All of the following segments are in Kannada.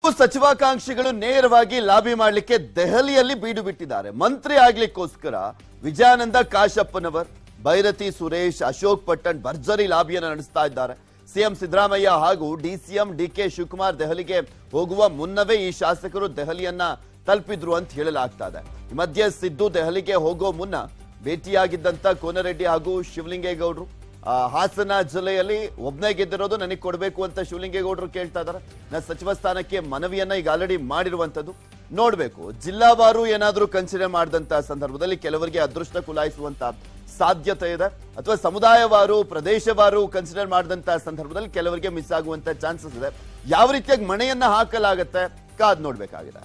ಸಚಿವಾಕಾಂಕ್ಷಿಗಳು ನೇರವಾಗಿ ಲಾಬಿ ಮಾಡಲಿಕ್ಕೆ ದೆಹಲಿಯಲ್ಲಿ ಬೀಡು ಬಿಟ್ಟಿದ್ದಾರೆ ಮಂತ್ರಿ ಆಗ್ಲಿಕ್ಕೋಸ್ಕರ ವಿಜಯಾನಂದ ಕಾಶಪ್ಪನವರ್ ಭೈರತಿ ಸುರೇಶ್ ಅಶೋಕ್ ಪಟ್ಟಣ್ ಭರ್ಜರಿ ಲಾಬಿಯನ್ನು ನಡೆಸ್ತಾ ಇದ್ದಾರೆ ಸಿಎಂ ಸಿದ್ದರಾಮಯ್ಯ ಹಾಗೂ ಡಿಸಿಎಂ ಡಿಕೆ ಶಿವಕುಮಾರ್ ದೆಹಲಿಗೆ ಹೋಗುವ ಮುನ್ನವೇ ಈ ಶಾಸಕರು ದೆಹಲಿಯನ್ನ ತಲುಪಿದ್ರು ಅಂತ ಹೇಳಲಾಗ್ತಾ ಇದೆ ಈ ಮಧ್ಯೆ ಸಿದ್ದು ದೆಹಲಿಗೆ ಹೋಗೋ ಮುನ್ನ ಭೇಟಿಯಾಗಿದ್ದಂತ ಕೋನರೆಡ್ಡಿ ಹಾಗೂ ಶಿವಲಿಂಗೇಗೌಡರು ಆ, ಹಾಸನ ಜಿಲ್ಲೆಯಲ್ಲಿ ಒಬ್ನೇ ಗೆದ್ದಿರೋದು ನನಗೆ ಕೊಡಬೇಕು ಅಂತ ಶಿವಲಿಂಗೇಗೌಡರು ಕೇಳ್ತಾ ಇದ್ದಾರೆ ನಾ ಸಚಿವ ಸ್ಥಾನಕ್ಕೆ ಮನವಿಯನ್ನ ಈಗ ಆಲ್ರೆಡಿ ಮಾಡಿರುವಂತದ್ದು ನೋಡ್ಬೇಕು ಜಿಲ್ಲಾವಾರು ಏನಾದ್ರೂ ಕನ್ಸಿಡರ್ ಮಾಡಿದಂತ ಸಂದರ್ಭದಲ್ಲಿ ಕೆಲವರಿಗೆ ಅದೃಷ್ಟ ಕುಲಾಯಿಸುವಂತ ಸಾಧ್ಯತೆ ಇದೆ ಅಥವಾ ಸಮುದಾಯವಾರು ಪ್ರದೇಶವಾರು ಕನ್ಸಿಡರ್ ಮಾಡಿದಂತ ಸಂದರ್ಭದಲ್ಲಿ ಕೆಲವರಿಗೆ ಮಿಸ್ ಆಗುವಂತ ಚಾನ್ಸಸ್ ಇದೆ ಯಾವ ರೀತಿಯಾಗಿ ಮಣೆಯನ್ನ ಹಾಕಲಾಗತ್ತೆ ಕಾದ್ ನೋಡ್ಬೇಕಾಗಿದೆ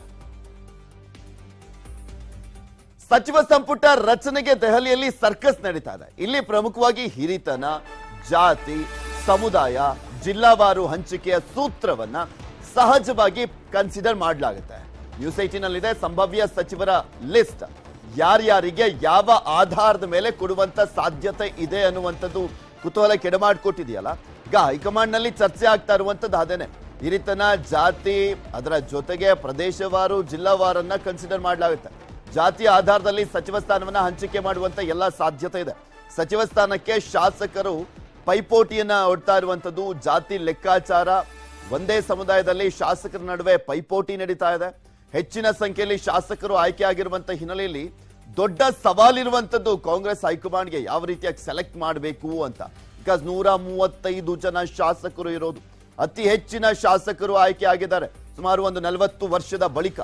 ಸಚಿವ ಸಂಪುಟ ರಚನೆಗೆ ದೆಹಲಿಯಲ್ಲಿ ಸರ್ಕಸ್ ನಡೀತಾ ಇದೆ ಇಲ್ಲಿ ಪ್ರಮುಖವಾಗಿ ಹಿರಿತನ ಜಾತಿ ಸಮುದಾಯ ಜಿಲ್ಲಾವಾರು ಹಂಚಿಕೆಯ ಸೂತ್ರವನ್ನ ಸಹಜವಾಗಿ ಕನ್ಸಿಡರ್ ಮಾಡಲಾಗುತ್ತೆ ನ್ಯೂಸ್ ಏಟಿನಲ್ಲಿದೆ ಸಂಭಾವ್ಯ ಸಚಿವರ ಲಿಸ್ಟ್ ಯಾರ್ಯಾರಿಗೆ ಯಾವ ಆಧಾರದ ಮೇಲೆ ಕೊಡುವಂತ ಸಾಧ್ಯತೆ ಇದೆ ಅನ್ನುವಂಥದ್ದು ಕುತೂಹಲ ಕೆಡಮಾಡ್ಕೊಟ್ಟಿದೆಯಲ್ಲ ಈಗ ಹೈಕಮಾಂಡ್ ನಲ್ಲಿ ಚರ್ಚೆ ಆಗ್ತಾ ಇರುವಂತದ್ದು ಅದೇನೆ ಹಿರಿತನ ಜಾತಿ ಅದರ ಜೊತೆಗೆ ಪ್ರದೇಶವಾರು ಜಿಲ್ಲಾವಾರನ್ನ ಕನ್ಸಿಡರ್ ಮಾಡಲಾಗುತ್ತೆ ಜಾತಿಯ ಆಧಾರದಲ್ಲಿ ಸಚಿವ ಸ್ಥಾನವನ್ನ ಹಂಚಿಕೆ ಮಾಡುವಂತ ಎಲ್ಲ ಸಾಧ್ಯತೆ ಇದೆ ಸಚಿವ ಸ್ಥಾನಕ್ಕೆ ಶಾಸಕರು ಪೈಪೋಟಿಯನ್ನ ಒಡ್ತಾ ಇರುವಂತದ್ದು ಜಾತಿ ಲೆಕ್ಕಾಚಾರ ಒಂದೇ ಸಮುದಾಯದಲ್ಲಿ ಶಾಸಕರ ನಡುವೆ ಪೈಪೋಟಿ ನಡೀತಾ ಇದೆ ಹೆಚ್ಚಿನ ಸಂಖ್ಯೆಯಲ್ಲಿ ಶಾಸಕರು ಆಯ್ಕೆ ಆಗಿರುವಂತ ಹಿನ್ನೆಲೆಯಲ್ಲಿ ದೊಡ್ಡ ಸವಾಲಿರುವಂತದ್ದು ಕಾಂಗ್ರೆಸ್ ಹೈಕಮಾಂಡ್ಗೆ ಯಾವ ರೀತಿಯಾಗಿ ಸೆಲೆಕ್ಟ್ ಮಾಡಬೇಕು ಅಂತ ಬಿಕಾಸ್ ನೂರ ಮೂವತ್ತೈದು ಜನ ಶಾಸಕರು ಇರೋದು ಅತಿ ಹೆಚ್ಚಿನ ಶಾಸಕರು ಆಯ್ಕೆ ಆಗಿದ್ದಾರೆ ಸುಮಾರು ಒಂದು ನಲವತ್ತು ವರ್ಷದ ಬಳಿಕ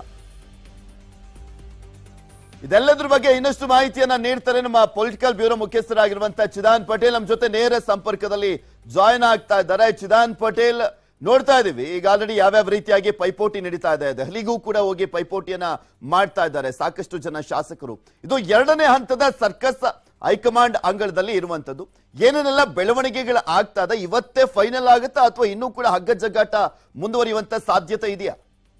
ಇದೆಲ್ಲದ್ರ ಬಗ್ಗೆ ಇನ್ನಷ್ಟು ಮಾಹಿತಿಯನ್ನ ನೀಡ್ತಾರೆ ನಮ್ಮ ಪೊಲಿಟಿಕಲ್ ಬ್ಯೂರೋ ಮುಖ್ಯಸ್ಥರಾಗಿರುವಂತಹ ಚಿದಾನ್ ಪಟೇಲ್ ನಮ್ಮ ಜೊತೆ ನೇರ ಸಂಪರ್ಕದಲ್ಲಿ ಜಾಯ್ನ್ ಆಗ್ತಾ ಇದ್ದಾರೆ ಚಿದಾನ್ ಪಟೇಲ್ ನೋಡ್ತಾ ಇದೀವಿ ಈಗ ಆಲ್ರೆಡಿ ಯಾವ್ಯಾವ ರೀತಿಯಾಗಿ ಪೈಪೋಟಿ ನಡೀತಾ ಇದೆ ದೆಹಲಿಗೂ ಕೂಡ ಹೋಗಿ ಪೈಪೋಟಿಯನ್ನ ಮಾಡ್ತಾ ಇದ್ದಾರೆ ಸಾಕಷ್ಟು ಜನ ಶಾಸಕರು ಇದು ಎರಡನೇ ಹಂತದ ಸರ್ಕಸ್ ಹೈಕಮಾಂಡ್ ಅಂಗಳದಲ್ಲಿ ಇರುವಂತದ್ದು ಏನೇನೆಲ್ಲ ಬೆಳವಣಿಗೆಗಳು ಆಗ್ತಾ ಇದೆ ಇವತ್ತೇ ಫೈನಲ್ ಆಗುತ್ತಾ ಅಥವಾ ಇನ್ನೂ ಕೂಡ ಹಗ್ಗ ಜಗ್ಗಾಟ ಮುಂದುವರಿಯುವಂತ ಸಾಧ್ಯತೆ ಇದೆಯಾ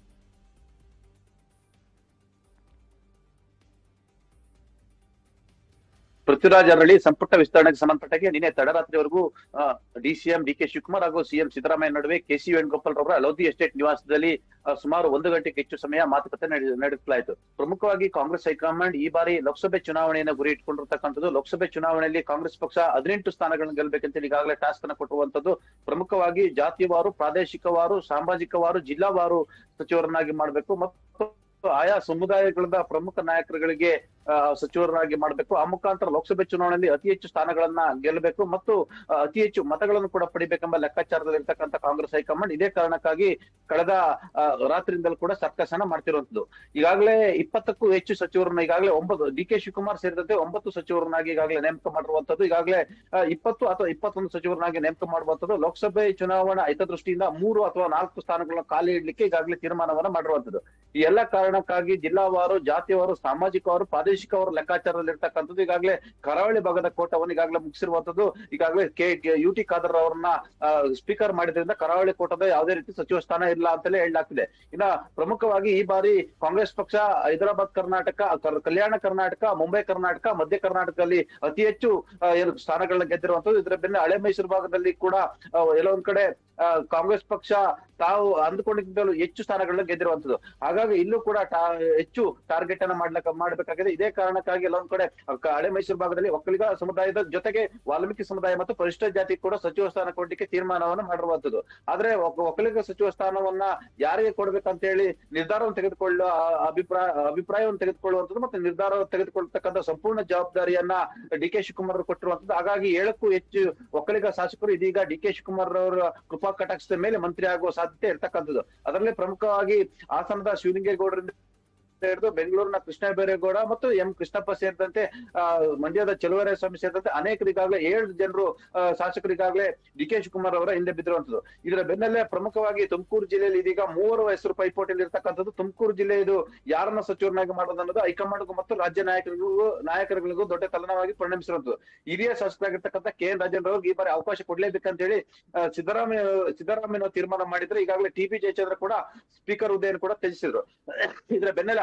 ಪೃಥ್ವಿರಾಜ್ ಅರಳಿ ಸಂಪುಟ ವಿಸ್ತರಣೆಗೆ ಸಂಬಂಧಪಟ್ಟಾಗೆ ನಿನ್ನೆ ತಡರಾತ್ರಿವರೆಗೂ ಡಿಸಿಎಂ ಡಿ ಕೆ ಶಿವಕುಮಾರ್ ಹಾಗೂ ಸಿಎಂ ಸಿದ್ದರಾಮಯ್ಯ ನಡುವೆ ಕೆಸಿ ವೇಣುಗೋಪಾಲ್ ರವರ ಲೋಧಿ ಎಸ್ಟೇಟ್ ನಿವಾಸದಲ್ಲಿ ಆ, ಸುಮಾರು ಒಂದು ಗಂಟೆಗೆ ಹೆಚ್ಚು ಸಮಯ ಮಾತುಕತೆ ನಡೆ- ನಡೆಸಲಾಯಿತು ಪ್ರಮುಖವಾಗಿ ಕಾಂಗ್ರೆಸ್ ಹೈಕಮಾಂಡ್ ಈ ಬಾರಿ ಲೋಕಸಭೆ ಚುನಾವಣೆಯನ್ನು ಗುರಿ ಇಟ್ಕೊಂಡಿರ್ತಕ್ಕಂಥದ್ದು ಲೋಕಸಭೆ ಚುನಾವಣೆಯಲ್ಲಿ ಕಾಂಗ್ರೆಸ್ ಪಕ್ಷ ಹದಿನೆಂಟು ಸ್ಥಾನಗಳನ್ನು ಗೆಲ್ಲಬೇಕಂತ ಈಗಾಗಲೇ ಟಾಸ್ಕ್ ಅನ್ನು ಕೊಟ್ಟಿರುವಂತದ್ದು ಪ್ರಮುಖವಾಗಿ ಜಾತಿವಾರು ಪ್ರಾದೇಶಿಕವಾರು ಸಾಮಾಜಿಕವಾರು ಜಿಲ್ಲಾವಾರು ಸಚಿವರನ್ನಾಗಿ ಮಾಡಬೇಕು ಮತ್ತು ಆಯಾ ಸಮುದಾಯಗಳ ಪ್ರಮುಖ ನಾಯಕರುಗಳಿಗೆ ಆ, ಸಚಿವರನ್ನಾಗಿ ಮಾಡಬೇಕು ಆ ಮುಖಾಂತರ ಲೋಕಸಭೆ ಚುನಾವಣೆಯಲ್ಲಿ ಅತಿ ಹೆಚ್ಚು ಸ್ಥಾನಗಳನ್ನ ಗೆಲ್ಲಬೇಕು ಮತ್ತು ಆ, ಅತಿ ಹೆಚ್ಚು ಮತಗಳನ್ನು ಕೂಡ ಪಡಿಬೇಕೆಂಬ ಲೆಕ್ಕಾಚಾರದಲ್ಲಿ ಇರ್ತಕ್ಕಂಥ ಕಾಂಗ್ರೆಸ್ ಹೈಕಮಾಂಡ್ ಇದೇ ಕಾರಣಕ್ಕಾಗಿ ಕಳೆದ ಆ, ರಾತ್ರಿಯಿಂದಲೂ ಕೂಡ ಸರ್ಕಸ್ ಅನ್ನ ಮಾಡ್ತಿರುವಂತದ್ದು ಈಗಾಗಲೇ ಇಪ್ಪತ್ತಕ್ಕೂ ಹೆಚ್ಚು ಸಚಿವರನ್ನ ಈಗಾಗಲೇ ಒಂಬತ್ತು ಡಿ ಕೆ ಶಿವಕುಮಾರ್ ಸೇರಿದಂತೆ ಒಂಬತ್ತು ಸಚಿವರನ್ನಾಗಿ ಈಗಾಗಲೇ ನೇಮಕ ಮಾಡಿರುವಂತದ್ದು ಈಗಾಗಲೇ ಆ, ಇಪ್ಪತ್ತು ಅಥವಾ ಇಪ್ಪತ್ತೊಂದು ಸಚಿವರನ್ನಾಗಿ ನೇಮಕ ಮಾಡುವಂತದ್ದು ಲೋಕಸಭೆ ಚುನಾವಣಾ ಹಿತದೃಷ್ಟಿಯಿಂದ ಮೂರು ಅಥವಾ ನಾಲ್ಕು ಸ್ಥಾನಗಳನ್ನ ಖಾಲಿ ಇಡ್ಲಿಕ್ಕೆ ಈಗಾಗಲೇ ತೀರ್ಮಾನವನ್ನ ಮಾಡಿರುವಂತದ್ದು ಈ ಎಲ್ಲ ಕಾರಣಕ್ಕಾಗಿ ಜಿಲ್ಲಾವಾರು ಜಾತಿಯವರು ಸಾಮಾಜಿಕವಾರು ಪ್ರಾದೇಶಿಕವಾರು ಲೆಕ್ಕಾಚಾರದಲ್ಲಿ ಇರ್ತಕ್ಕಂಥದ್ದು ಈಗಾಗಲೇ ಕರಾವಳಿ ಭಾಗದ ಕೋಟವನ್ನು ಈಗಾಗಲೇ ಮುಗಿಸಿರುವಂತದ್ದು ಈಗಾಗಲೇ ಕೆ ಯು ಟಿ ಖಾದರ್ ಅವರನ್ನ ಸ್ಪೀಕರ್ ಮಾಡಿದ್ರಿಂದ ಕರಾವಳಿ ಕೋಟದ ಯಾವುದೇ ರೀತಿ ಸಚಿವ ಸ್ಥಾನ ಇಲ್ಲ ಅಂತಲೇ ಹೇಳಲಾಗ್ತಿದೆ ಇನ್ನ ಪ್ರಮುಖವಾಗಿ ಈ ಬಾರಿ ಕಾಂಗ್ರೆಸ್ ಪಕ್ಷ ಹೈದರಾಬಾದ್ ಕರ್ನಾಟಕ ಕರ್- ಕಲ್ಯಾಣ ಕರ್ನಾಟಕ ಮುಂಬೈ ಕರ್ನಾಟಕ ಮಧ್ಯ ಕರ್ನಾಟಕದಲ್ಲಿ ಅತಿ ಹೆಚ್ಚು ಆ, ಏನು ಸ್ಥಾನಗಳನ್ನ ಗೆದ್ದಿರುವಂತದ್ದು ಇದರ ಬೆನ್ನ ಹಳೆ ಮೈಸೂರು ಭಾಗದಲ್ಲಿ ಕೂಡ ಆ, ಎಲ್ಲೊಂದ್ ಕಡೆ ಆ, ಕಾಂಗ್ರೆಸ್ ಪಕ್ಷ ತಾವು ಅಂದುಕೊಂಡಿದ್ದಲು ಹೆಚ್ಚು ಸ್ಥಾನಗಳನ್ನ ಗೆದ್ದಿರುವಂತದ್ದು ಹಾಗಾಗಿ ಇಲ್ಲೂ ಕೂಡ ಟಾ- ಹೆಚ್ಚು ಟಾರ್ಗೆಟ್ ಅನ್ನ ಮಾಡ್ಲಕ್ಕ ಮಾಡ್ಬೇಕಾಗಿದೆ ಇದೇ ಕಾರಣಕ್ಕಾಗಿ ಎಲ್ಲೊಂದ್ ಕಡೆ ಕ- ಹಳೆ ಮೈಸೂರು ಭಾಗದಲ್ಲಿ ಒಕ್ಕಲಿಗ ಸಮುದಾಯದ ಜೊತೆಗೆ ವಾಲ್ಮೀಕಿ ಸಮುದಾಯ ಮತ್ತು ಪರಿಶಿಷ್ಟ ಜಾತಿ ಕೂಡ ಸಚಿವ ಸ್ಥಾನ ಕೊಡ್ಲಿಕ್ಕೆ ತೀರ್ಮಾನವನ್ನು ಮಾಡಿರುವಂತದ್ದು ಆದ್ರೆ ಒಕ್ಕ- ಒಕ್ಕಲಿಗ ಸಚಿವ ಸ್ಥಾನವನ್ನ ಯಾರಿಗೆ ಕೊಡ್ಬೇಕಂತ ಹೇಳಿ ನಿರ್ಧಾರವನ್ನು ತೆಗೆದುಕೊಳ್ಳುವ ಆ- ಅಭಿಪ್ರಾಯ ಅಭಿಪ್ರಾಯವನ್ನು ತೆಗೆದುಕೊಳ್ಳುವಂಥದ್ದು ಮತ್ತೆ ನಿರ್ಧಾರ ತೆಗೆದುಕೊಳ್ತಕ್ಕಂಥ ಸಂಪೂರ್ಣ ಜವಾಬ್ದಾರಿಯನ್ನ ಡಿ ಕೆ ಶಿವಕುಮಾರ್ ಅವರು ಕೊಟ್ಟಿರುವಂತದ್ದು ಹಾಗಾಗಿ ಏಳಕ್ಕೂ ಹೆಚ್ಚು ಒಕ್ಕಲಿಗ ಶಾಸಕರು ಇದೀಗ ಡಿ ಕೆ ಶಿವಕುಮಾರ್ ಅವರ ಕೃಪಾ ಕಟಾಕ್ಷದ ಮೇಲೆ ಮಂತ್ರಿ ಆಗುವ ಸಾಧ್ಯತೆ ಇರ್ತಕ್ಕಂಥದ್ದು ಅದರಲ್ಲಿ ಪ್ರಮುಖವಾಗಿ ಹಾಸನದ ಶಿವಲಿಂಗೇಗೌಡರಿಂದ ಹಿಡಿದು ಬೆಂಗಳೂರಿನ ಕೃಷ್ಣ ಬೈರೇಗೌಡ ಮತ್ತು ಎಂ ಕೃಷ್ಣಪ್ಪ ಸೇರಿದಂತೆ ಆ, ಮಂಡ್ಯದ ಚಲುವರಾಯ ಸ್ವಾಮಿ ಸೇರಿದಂತೆ ಅನೇಕರಿಗಾಗಲೇ ಏಳು ಜನರು ಆ, ಶಾಸಕರಿಗಾಗಲೇ ಡಿ ಕೆ ಶಿವಕುಮಾರ್ ಅವರ ಹಿಂದೆ ಬಿದ್ದಿರುವಂತದ್ದು ಇದರ ಬೆನ್ನಲ್ಲೇ ಪ್ರಮುಖವಾಗಿ ತುಮಕೂರು ಜಿಲ್ಲೆಯಲ್ಲಿ ಇದೀಗ ಮೂವರು ಹೆಸರು ಪೈಪೋಟಿಯಲ್ಲಿ ಇರ್ತಕ್ಕಂಥದ್ದು ತುಮಕೂರು ಜಿಲ್ಲೆ ಇದು ಯಾರನ್ನ ಸಚಿವರನ್ನಾಗಿ ಮಾಡೋದು ಅನ್ನೋದು ಹೈಕಮಾಂಡ್ಗೂ ಮತ್ತು ರಾಜ್ಯ ನಾಯಕರಿಗೂ ನಾಯಕರುಗಳಿಗೂ ದೊಡ್ಡ ತಲೆನೋವಾಗಿ ಪರಿಣಮಿಸಿರುವಂತದ್ದು ಹಿರಿಯ ಶಾಸಕರಾಗಿರ್ತಕ್ಕಂಥ ಕೆ ಎನ್ ರಾಜೇಂದ್ರ ಅವ್ರಿಗೆ ಈ ಬಾರಿ ಅವಕಾಶ ಕೊಡ್ಲೇಬೇಕಂತ ಹೇಳಿ ಆ, ಸಿದ್ದರಾಮಯ್ಯ ಸಿದ್ದರಾಮಯ್ಯ ತೀರ್ಮಾನ ಮಾಡಿದ್ರೆ ಈಗಾಗಲೇ ಟಿ ಬಿ ಜಯಚಂದ್ರ ಕೂಡ ಸ್ಪೀಕರ್ ಹುದ್ದೆಯನ್ನು ಕೂಡ ತ್ಯಜಿಸಿದ್ರು ಇದರ ಬೆನ್ನಲ್ಲೇ ಹಳೆ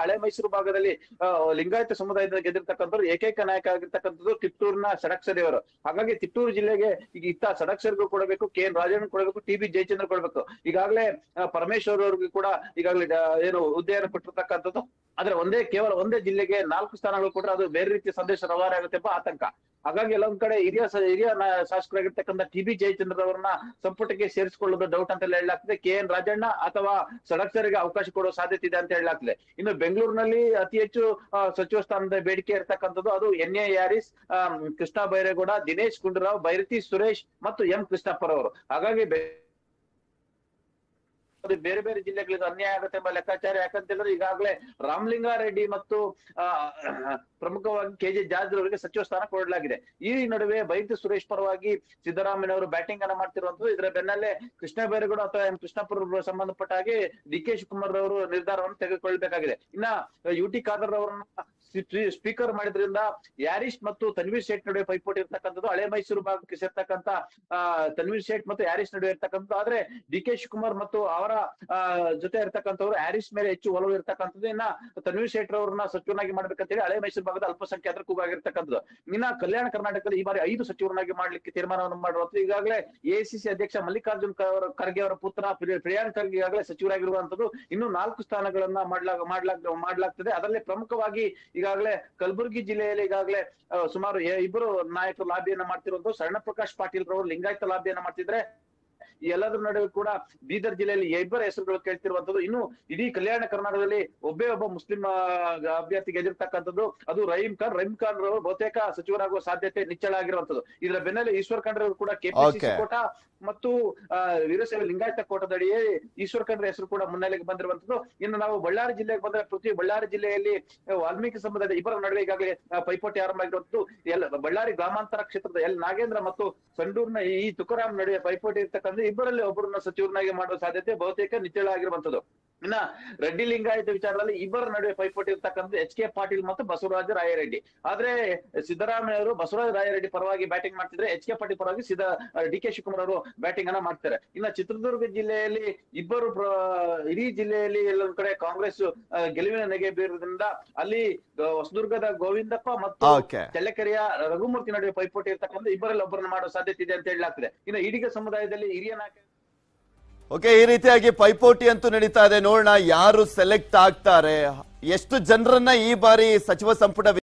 ಹಳೆ ಮೈಸೂರು ಭಾಗದಲ್ಲಿ ಆ, ಲಿಂಗಾಯತ ಸಮುದಾಯದ ಗೆದ್ದಿರ್ತಕ್ಕಂಥವ್ರು ಏಕೈಕ ನಾಯಕ ಆಗಿರ್ತಕ್ಕಂಥದ್ದು ಕಿತ್ತೂರಿನ ಸಡಕ್ಷರಿ ಅವರು ಹಾಗಾಗಿ ತಿಟ್ಟೂರು ಜಿಲ್ಲೆಗೆ ಈಗ ಇತ್ತ ಸಡಕ್ಷರಿಗೂ ಕೊಡಬೇಕು ಕೆ ಎನ್ ರಾಜಣ್ಣ ಕೊಡಬೇಕು ಟಿ ಬಿ ಜಯಚಂದ್ರ ಕೊಡಬೇಕು ಈಗಾಗಲೇ ಆ, ಪರಮೇಶ್ವರ್ ಅವ್ರಿಗೂ ಕೂಡ ಈಗಾಗಲೇ ಆ, ಏನು ಹುದ್ದೆಯನ್ನು ಕೊಟ್ಟಿರ್ತಕ್ಕಂಥದ್ದು ಆದ್ರೆ ಒಂದೇ ಕೇವಲ ಒಂದೇ ಜಿಲ್ಲೆಗೆ ನಾಲ್ಕು ಸ್ಥಾನಗಳು ಕೊಟ್ರೆ ಅದು ಬೇರೆ ರೀತಿಯ ಸಂದೇಶ ರವಾನೆ ಆಗುತ್ತೆ ಎಂಬ ಆತಂಕ ಹಾಗಾಗಿ ಎಲ್ಲೊಂದ್ ಕಡೆ ಹಿರಿಯ ಸ- ಹಿರಿಯ ನಾ- ಶಾಸಕರಾಗಿರ್ತಕ್ಕಂಥ ಟಿ ಬಿ ಜಯಚಂದ್ರ ಅವರನ್ನ ಸಂಪುಟಕ್ಕೆ ಸೇರಿಸಿಕೊಳ್ಳೋದು ಡೌಟ್ ಅಂತ ಹೇಳಲಾಗ್ತದೆ ಕೆ ಎನ್ ರಾಜಣ್ಣ ಅಥವಾ ಸಡಕ್ಷರಿಗೆ ಅವಕಾಶ ಕೊಡೋ ಸಾಧ್ಯತೆ ಇದೆ ಅಂತ ಹೇಳಲಾಗ್ತದೆ ಇನ್ನು ಬೆಂಗಳೂರಿನಲ್ಲಿ ಅತಿ ಹೆಚ್ಚು ಆ, ಸಚಿವ ಸ್ಥಾನದ ಬೇಡಿಕೆ ಇರ್ತಕ್ಕಂಥದ್ದು ಅದು ಎನ್ ಎ ಯಾರಿಸ್ ಆ, ಕೃಷ್ಣ ಬೈರೇಗೌಡ ದಿನೇಶ್ ಗುಂಡೂರಾವ್ ಬೈರತಿ ಸುರೇಶ್ ಮತ್ತು ಎಂ ಕೃಷ್ಣಪ್ಪರವರು ಹಾಗಾಗಿ ಬೆ- ಅದು ಬೇರೆ ಬೇರೆ ಜಿಲ್ಲೆಗಳಿಗೆ ಅನ್ಯಾಯ ಆಗುತ್ತೆ ಎಂಬ ಲೆಕ್ಕಾಚಾರ ಯಾಕಂತೇಳಿದ್ರೆ ಈಗಾಗಲೇ ರಾಮಲಿಂಗಾರೆಡ್ಡಿ ಮತ್ತು ಆ, ಪ್ರಮುಖವಾಗಿ ಕೆ ಜೆ ಜಾರ್ಜ್ ಅವರಿಗೆ ಸಚಿವ ಸ್ಥಾನ ಕೊಡಲಾಗಿದೆ ಈ ನಡುವೆ ಬೈರತಿ ಸುರೇಶ್ ಪರವಾಗಿ ಸಿದ್ದರಾಮಯ್ಯ ಅವರು ಬ್ಯಾಟಿಂಗ್ ಅನ್ನ ಮಾಡ್ತಿರುವಂತದ್ದು ಇದರ ಬೆನ್ನಲ್ಲೇ ಕೃಷ್ಣ ಬೈರೇಗೌಡ ಅಥವಾ ಎಂ ಕೃಷ್ಣಪ್ಪರ ಸಂಬಂಧಪಟ್ಟ ಹಾಗೆ ಡಿ ಕೆ ಶಿವಕುಮಾರ್ ಅವರು ನಿರ್ಧಾರವನ್ನು ತೆಗೆದುಕೊಳ್ಳಬೇಕಾಗಿದೆ ಇನ್ನ ಯು ಟಿ ಖಾದರ್ ಅವರನ್ನ ಸ್ಪೀಕರ್ ಮಾಡಿದ್ರಿಂದ ಯಾರಿಶ್ ಮತ್ತು ತನ್ವೀರ್ ಶೇಟ್ ನಡುವೆ ಪೈಪೋಟಿ ಇರ್ತಕ್ಕಂಥದ್ದು ಹಳೆ ಮೈಸೂರು ಭಾಗಕ್ಕೆ ಸೇರ್ತಕ್ಕಂಥ ಆ, ತನ್ವೀರ್ ಶೇಟ್ ಮತ್ತು ಹ್ಯಾರಿಸ್ ನಡುವೆ ಇರ್ತಕ್ಕಂಥದ್ದು ಆದ್ರೆ ಡಿ ಕೆ ಶಿವಕುಮಾರ್ ಮತ್ತು ಅವರ ಆ, ಜೊತೆ ಇರ್ತಕ್ಕಂಥವ್ರು ಹ್ಯಾರಿಸ್ ಮೇಲೆ ಹೆಚ್ಚು ಒಲವು ಇರ್ತಕ್ಕಂಥದ್ದು ಇನ್ನ ತನ್ವೀರ್ ಶೇಟ್ ಅವರನ್ನ ಸಚಿವನಾಗಿ ಮಾಡ್ಬೇಕಂತೇಳಿ ಹಳೆ ಮೈಸೂರು ಭಾಗದ ಅಲ್ಪಸಂಖ್ಯಾತರ ಕೂಗಾಗಿರ್ತಕ್ಕಂಥದ್ದು ಇನ್ನ ಕಲ್ಯಾಣ ಕರ್ನಾಟಕದಲ್ಲಿ ಈ ಬಾರಿ ಐದು ಸಚಿವರನ್ನಾಗಿ ಮಾಡ್ಲಿಕ್ಕೆ ತೀರ್ಮಾನವನ್ನು ಮಾಡಿರುವಂತದ್ದು ಈಗಾಗಲೇ ಎಐಸಿಸಿ ಅಧ್ಯಕ್ಷ ಮಲ್ಲಿಕಾರ್ಜುನ್ ಖ- ಖರ್ಗೆ ಅವರ ಪುತ್ರ ಪ್ರಿಯ- ಪ್ರಿಯಾಂಕ್ ಖರ್ಗೆ ಈಗಾಗಲೇ ಸಚಿವರಾಗಿರುವಂತದ್ದು ಇನ್ನು ನಾಲ್ಕು ಸ್ಥಾನಗಳನ್ನ ಮಾಡ್ಲಾಗ ಮಾಡ್ಲಾಗ ಮಾಡ್ಲಾಗ್ತದೆ ಅದರಲ್ಲಿ ಪ್ರಮುಖವಾಗಿ ಈಗಾಗಲೇ ಕಲಬುರಗಿ ಜಿಲ್ಲೆಯಲ್ಲಿ ಈಗಾಗಲೇ ಆ, ಸುಮಾರು ಎ- ಇಬ್ಬರು ನಾಯಕರು ಲಾಬಿಯನ್ನ ಮಾಡ್ತಿರುವಂತದ್ದು ಶರಣ ಪ್ರಕಾಶ್ ಪಾಟೀಲ್ ರವರು ಲಿಂಗಾಯತ ಲಾಬಿಯನ್ನ ಮಾಡ್ತಿದ್ರೆ ಈ ಎಲ್ಲದರ ನಡುವೆ ಕೂಡ ಬೀದರ್ ಜಿಲ್ಲೆಯಲ್ಲಿ ಇಬ್ಬರ ಹೆಸರುಗಳು ಕೇಳ್ತಿರುವಂತದ್ದು ಇನ್ನು ಇಡೀ ಕಲ್ಯಾಣ ಕರ್ನಾಟಕದಲ್ಲಿ ಒಬ್ಬೇ ಒಬ್ಬ ಮುಸ್ಲಿಂ ಆ, ಅಭ್ಯರ್ಥಿ ಗೆದ್ದಿರ್ತಕ್ಕಂಥದ್ದು ಅದು ರಹೀಂ ಖಾನ್ ರಹೀಂ ಖಾನ್ ರವರು ಬಹುತೇಕ ಸಚಿವರಾಗುವ ಸಾಧ್ಯತೆ ನಿಚ್ಚಳ ಆಗಿರುವಂತದ್ದು ಇದರ ಬೆನ್ನಲ್ಲೇ ಈಶ್ವರ್ ಖಂಡ್ರೆ ಅವರು ಕೂಡ ಕೆಪಿಸಿಸಿ Okay. ಕೋಟ ಮತ್ತು ಆ, ವೀರಶೈವ ಲಿಂಗಾಯತ ಕೋಟದಡಿಯೇ ಈಶ್ವರ್ ಖಂಡ್ರೆ ಹೆಸರು ಕೂಡ ಮುನ್ನೆಲೆಗೆ ಬಂದಿರುವಂತದ್ದು ಇನ್ನು ನಾವು ಬಳ್ಳಾರಿ ಜಿಲ್ಲೆಗೆ ಬಂದ್ರೆ ಪ್ರತಿ ಬಳ್ಳಾರಿ ಜಿಲ್ಲೆಯಲ್ಲಿ ಆ, ವಾಲ್ಮೀಕಿ ಸಮುದಾಯದ ಇಬ್ಬರ ನಡುವೆ ಈಗಾಗಲೇ ಆ, ಪೈಪೋಟಿ ಆರಂಭ ಆಗಿರುವಂತದ್ದು ಎಲ್ಲ ಬಳ್ಳಾರಿ ಗ್ರಾಮಾಂತರ ಕ್ಷೇತ್ರದ ಎಲ್ ನಾಗೇಂದ್ರ ಮತ್ತು ಸಂಡೂರ್ನ ಈ ತುಕಾರಾಮ್ ನಡುವೆ ಪೈಪೋಟಿ ಇರ್ತಕ್ಕಂಥ ಇಬ್ಬರಲ್ಲಿ ಒಬ್ಬರನ್ನ ಸಚಿವರನ್ನಾಗಿ ಮಾಡುವ ಸಾಧ್ಯತೆ ಬಹುತೇಕ ನಿಚ್ಚಳ ಆಗಿರುವಂತದ್ದು ಇನ್ನ ರೆಡ್ಡಿ ಲಿಂಗಾಯತ ವಿಚಾರದಲ್ಲಿ ಇಬ್ಬರ ನಡುವೆ ಪೈಪೋಟಿ ಇರ್ತಕ್ಕಂಥ ಎಚ್ ಕೆ ಪಾಟೀಲ್ ಮತ್ತು ಬಸವರಾಜ ರಾಯರೆಡ್ಡಿ ಆದ್ರೆ ಸಿದ್ದರಾಮಯ್ಯ ಅವರು ಬಸವರಾಜ ರಾಯರೆಡ್ಡಿ ಪರವಾಗಿ ಬ್ಯಾಟಿಂಗ್ ಮಾಡ್ತಿದ್ರೆ ಎಚ್ ಕೆ ಪಾಟೀಲ್ ಪರವಾಗಿ ಸಿದ್ದ ಡಿ ಕೆ ಶಿವಕುಮಾರ್ ಅವರು ಬ್ಯಾಟಿಂಗ್ ಅನ್ನ ಮಾಡ್ತಾರೆ ಇನ್ನ ಚಿತ್ರದುರ್ಗ ಜಿಲ್ಲೆಯಲ್ಲಿ ಇಬ್ಬರು ಪ್ರ- ಇಡೀ ಜಿಲ್ಲೆಯಲ್ಲಿ ಎಲ್ಲೊಂದ್ ಕಡೆ ಕಾಂಗ್ರೆಸ್ ಆ, ಗೆಲುವಿನ ನೆಗೆ ಬೀರೋದ್ರಿಂದ ಅಲ್ಲಿ ಆ, ಹೊಸದುರ್ಗದ ಗೋವಿಂದಪ್ಪ ಮತ್ತು Okay. ಚಳ್ಳಕೆರೆಯ ರಘುಮೂರ್ತಿ ನಡುವೆ ಪೈಪೋಟಿ ಇರ್ತಕ್ಕಂಥ ಇಬ್ಬರಲ್ಲಿ ಒಬ್ಬರನ್ನ ಮಾಡೋ ಸಾಧ್ಯತೆ ಇದೆ ಅಂತ ಹೇಳಲಾಗ್ತದೆ ಇನ್ನು ಈಡಿಗ ಸಮುದಾಯದಲ್ಲಿ ಹಿರಿಯ ನಾಯಕ ಓಕೆ ಈ ರೀತಿಯಾಗಿ ಪೈಪೋಟಿ ಅಂತೂ ನಡೀತಾ ಇದೆ ನೋಡೋಣ ಯಾರು ಸೆಲೆಕ್ಟ್ ಆಗ್ತಾರೆ ಎಷ್ಟು ಜನರನ್ನ ಈ ಬಾರಿ ಸಚಿವ ಸಂಪುಟ